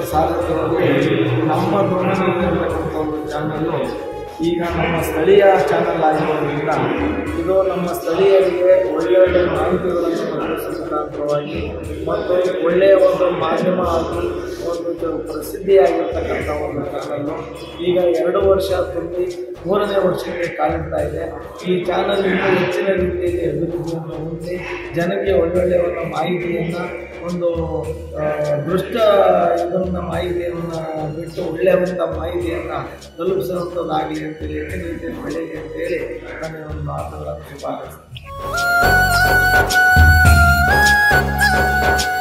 ಸಾಧಕರಲ್ಲಿ ನಮ್ಮ ಧ್ವನಿರ್ತಕ್ಕಂಥ ಒಂದು ಚಾನಲ್ಲು ಈಗ ನಮ್ಮ ಸ್ಥಳೀಯ ಚಾನಲ್ ಆಗಿರೋದ್ರಿಂದ ಇದು ನಮ್ಮ ಸ್ಥಳೀಯರಿಗೆ ಒಳ್ಳೆಯ ಒಳ್ಳೆಯ ಮಾಹಿತಿಗಳನ್ನು ಒದಗಿಸುವ ಮುಖಾಂತರವಾಗಿ ಮತ್ತು ಒಳ್ಳೆಯ ಒಂದು ಮಾಧ್ಯಮ ಆಗಿ ಒಂದು ಜ- ಪ್ರಸಿದ್ಧಿಯಾಗಿರ್ತಕ್ಕಂಥ ಒಂದು ಚಾನಲ್ಲು ಈಗ ಎರಡು ವರ್ಷ ತುಂಬಿ ಮೂರನೇ ವರ್ಷಕ್ಕೆ ಕಾಲಿಡ್ತಾ ಇದೆ ಈ ಚಾನಲ್ ಇನ್ನೂ ಹೆಚ್ಚಿನ ರೀತಿಯಲ್ಲಿ ಅಭಿವೃದ್ಧಿಯನ್ನು ಹೊಂದಿ ಜನಕ್ಕೆ ಒಳ್ಳೊಳ್ಳೆಯ ಒಂದು ಮಾಹಿತಿಯನ್ನು ಒಂದು ಆ, ದೃಷ್ಟ ಇದನ್ನ ಮಾಹಿತಿಯನ್ನು ಬಿಟ್ಟು ಒಳ್ಳೆಯ ಒಂದು ಮಾಹಿತಿಯನ್ನು ತಲುಪಿಸುವಂಥದ್ದಾಗಲಿ ಅಂತೇಳಿ ಹೆಚ್ಚಿನ ರೀತಿಯಲ್ಲಿ ಬೆಳೆಯಲಿ ಅಂತೇಳಿ ನಾನು ಒಂದು ಮಾತುಗಳನ್ನು ಶುಭ ಹಾರೈಸ್ತೇನೆ.